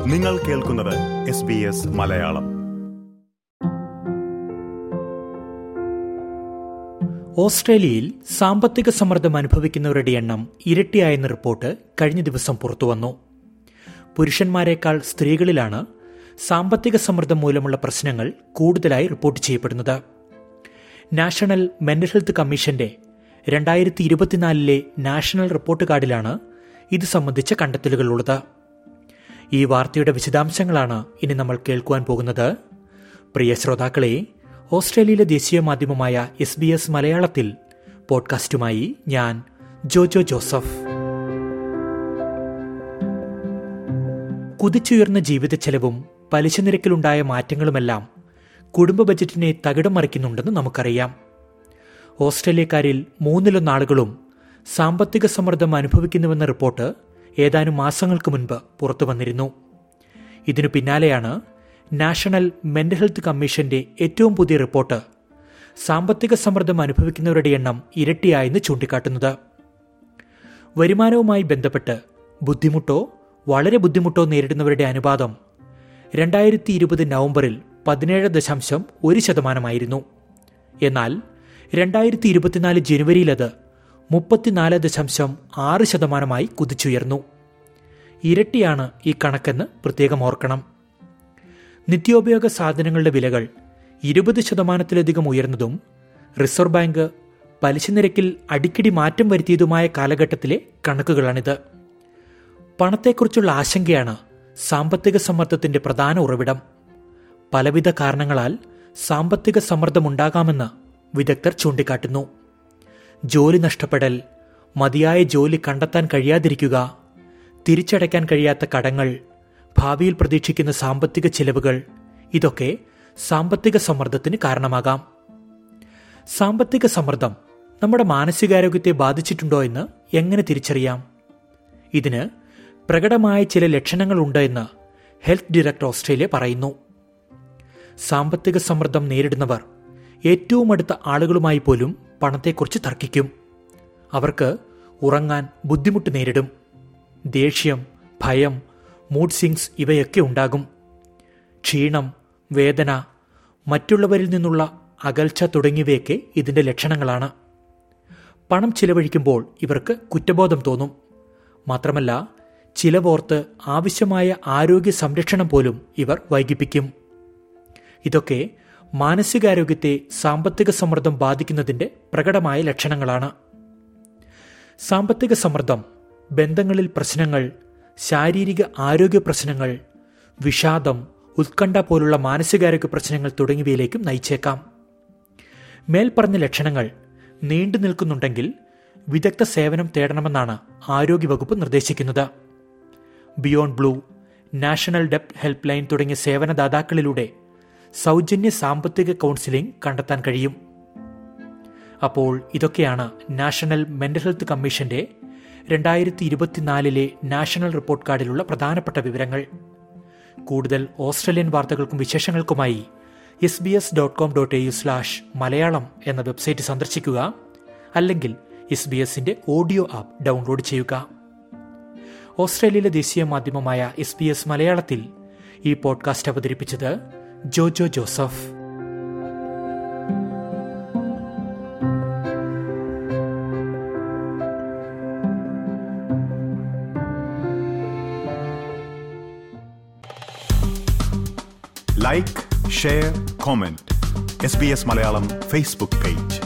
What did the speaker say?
നിങ്ങൾ കേൾക്കുന്നത് S B S Malayalam ഓസ്ട്രേലിയയിൽ സാമ്പത്തിക സമ്മർദ്ദം അനുഭവിക്കുന്നവരുടെ എണ്ണം ഇരട്ടിയായെന്ന റിപ്പോർട്ട് കഴിഞ്ഞ ദിവസം പുറത്തുവന്നു പുരുഷന്മാരെക്കാൾ സ്ത്രീകളിലാണ് സാമ്പത്തിക സമ്മർദ്ദം മൂലമുള്ള പ്രശ്നങ്ങൾ കൂടുതലായി റിപ്പോർട്ട് ചെയ്യപ്പെടുന്നത് നാഷണൽ മെന്റൽ ഹെൽത്ത് കമ്മീഷന്റെ രണ്ടായിരത്തി ഇരുപത്തിനാലിലെ നാഷണൽ റിപ്പോർട്ട് കാർഡിലാണ് ഇത് സംബന്ധിച്ച കണ്ടെത്തലുകളുള്ളത് ഈ വാർത്തയുടെ വിശദാംശങ്ങളാണ് ഇനി നമ്മൾ കേൾക്കുവാൻ പോകുന്നത് പ്രിയ ശ്രോതാക്കളെ ഓസ്ട്രേലിയയിലെ ദേശീയ മാധ്യമമായ എസ് ബി എസ് മലയാളത്തിൽ പോഡ്കാസ്റ്റുമായി ഞാൻ ജോജോ ജോസഫ് കുതിച്ചുയർന്ന ജീവിത ചെലവും പലിശ നിരക്കിലുണ്ടായ മാറ്റങ്ങളുമെല്ലാം കുടുംബ ബജറ്റിനെ തകിടം മറിക്കുന്നുണ്ടെന്ന് നമുക്കറിയാം ഓസ്ട്രേലിയക്കാരിൽ മൂന്നിലൊന്ന് ആളുകളും സാമ്പത്തിക സമ്മർദ്ദം അനുഭവിക്കുന്നുവെന്ന റിപ്പോർട്ട് ഏതാനും മാസങ്ങൾക്ക് മുൻപ് പുറത്തു വന്നിരുന്നു ഇതിനു പിന്നാലെയാണ് നാഷണൽ മെന്റൽ ഹെൽത്ത് കമ്മീഷന്റെ ഏറ്റവും പുതിയ റിപ്പോർട്ട് സാമ്പത്തിക സമ്മർദ്ദം അനുഭവിക്കുന്നവരുടെ എണ്ണം ഇരട്ടിയായെന്ന് ചൂണ്ടിക്കാട്ടുന്നത് വരുമാനവുമായി ബന്ധപ്പെട്ട് ബുദ്ധിമുട്ടോ വളരെ ബുദ്ധിമുട്ടോ നേരിടുന്നവരുടെ അനുപാതം രണ്ടായിരത്തി ഇരുപത് നവംബറിൽ പതിനേഴ് ദശാംശം ഒരു ശതമാനമായിരുന്നു എന്നാൽ രണ്ടായിരത്തി ഇരുപത്തിനാല് ജനുവരിയിൽ അത് മുപ്പത്തിനാല് ദശാംശം ആറ് ശതമാനമായി കുതിച്ചുയർന്നു ഇരട്ടിയാണ് ഈ കണക്കെന്ന് പ്രത്യേകം ഓർക്കണം നിത്യോപയോഗ സാധനങ്ങളുടെ വിലകൾ ഇരുപത് ശതമാനത്തിലധികം ഉയർന്നതും റിസർവ് ബാങ്ക് പലിശ നിരക്കിൽ അടിക്കടി മാറ്റം വരുത്തിയതുമായ കാലഘട്ടത്തിലെ കണക്കുകളാണിത് പണത്തെക്കുറിച്ചുള്ള ആശങ്കയാണ് സാമ്പത്തിക സമ്മർദ്ദത്തിന്റെ പ്രധാന ഉറവിടം പലവിധ കാരണങ്ങളാൽ സാമ്പത്തിക സമ്മർദ്ദമുണ്ടാകാമെന്ന് വിദഗ്ധർ ചൂണ്ടിക്കാട്ടുന്നു ജോലി നഷ്ടപ്പെടൽ മതിയായ ജോലി കണ്ടെത്താൻ കഴിയാതിരിക്കുക തിരിച്ചടയ്ക്കാൻ കഴിയാത്ത കടങ്ങൾ ഭാവിയിൽ പ്രതീക്ഷിക്കുന്ന സാമ്പത്തിക ചിലവുകൾ ഇതൊക്കെ സാമ്പത്തിക സമ്മർദ്ദത്തിന് കാരണമാകാം സാമ്പത്തിക സമ്മർദ്ദം നമ്മുടെ മാനസികാരോഗ്യത്തെ ബാധിച്ചിട്ടുണ്ടോ എന്ന് എങ്ങനെ തിരിച്ചറിയാം ഇതിന് പ്രകടമായ ചില ലക്ഷണങ്ങളുണ്ട് എന്ന് ഹെൽത്ത് ഡയറക്ടർ ഓസ്ട്രേലിയ പറയുന്നു സാമ്പത്തിക സമ്മർദ്ദം നേരിടുന്നവർ ഏറ്റവും അടുത്ത ആളുകളുമായി പോലും പണത്തെക്കുറിച്ച് തർക്കിക്കും അവർക്ക് ഉറങ്ങാൻ ബുദ്ധിമുട്ട് നേരിടും ദേഷ്യം ഭയം മൂഡ് സിങ്സ് ഇവയൊക്കെ ഉണ്ടാകും ക്ഷീണം വേദന മറ്റുള്ളവരിൽ നിന്നുള്ള അകൽച്ച തുടങ്ങിയവയൊക്കെ ഇതിന്റെ ലക്ഷണങ്ങളാണ് പണം ചിലവഴിക്കുമ്പോൾ ഇവർക്ക് കുറ്റബോധം തോന്നും മാത്രമല്ല ചിലവോർത്ത് ആവശ്യമായ ആരോഗ്യ സംരക്ഷണം പോലും ഇവർ വൈകിപ്പിക്കും ഇതൊക്കെ മാനസികാരോഗ്യത്തെ സാമ്പത്തിക സമ്മർദ്ദം ബാധിക്കുന്നതിന്റെ പ്രകടമായ ലക്ഷണങ്ങളാണ് സാമ്പത്തിക സമ്മർദ്ദം ബന്ധങ്ങളിൽ പ്രശ്നങ്ങൾ ശാരീരിക ആരോഗ്യ പ്രശ്നങ്ങൾ വിഷാദം ഉത്കണ്ഠ പോലുള്ള മാനസികാരോഗ്യ പ്രശ്നങ്ങൾ തുടങ്ങിയവയിലേക്കും നയിച്ചേക്കാം മേൽപ്പറഞ്ഞ ലക്ഷണങ്ങൾ നീണ്ടു നിൽക്കുന്നുണ്ടെങ്കിൽ വിദഗ്ധ സേവനം തേടണമെന്നാണ് ആരോഗ്യവകുപ്പ് നിർദ്ദേശിക്കുന്നത് ബിയോണ്ട് ബ്ലൂ നാഷണൽ ഡെപ്റ്റ് ഹെൽപ്പ് ലൈൻ തുടങ്ങിയ സേവനദാതാക്കളിലൂടെ സൗജന്യ സാമ്പത്തിക കൗൺസിലിംഗ് കണ്ടെത്താൻ കഴിയും അപ്പോൾ ഇതൊക്കെയാണ് നാഷണൽ മെന്റൽ ഹെൽത്ത് കമ്മീഷന്റെ രണ്ടായിരത്തി ഇരുപത്തിനാലിലെ നാഷണൽ റിപ്പോർട്ട് കാർഡിലുള്ള പ്രധാനപ്പെട്ട വിവരങ്ങൾ കൂടുതൽ ഓസ്ട്രേലിയൻ വാർത്തകൾക്കും വിശേഷങ്ങൾക്കുമായി S B S dot com dot A U slash Malayalam എന്ന വെബ്സൈറ്റ് സന്ദർശിക്കുക അല്ലെങ്കിൽ എസ് ബി എസിന്റെ ഓഡിയോ ആപ്പ് ഡൗൺലോഡ് ചെയ്യുക ഓസ്ട്രേലിയയിലെ ദേശീയ മാധ്യമമായ എസ് ബി എസ് മലയാളത്തിൽ ഈ പോഡ്കാസ്റ്റ് അവതരിപ്പിച്ചത് Jojo Joseph like share comment S B S Malayalam Facebook page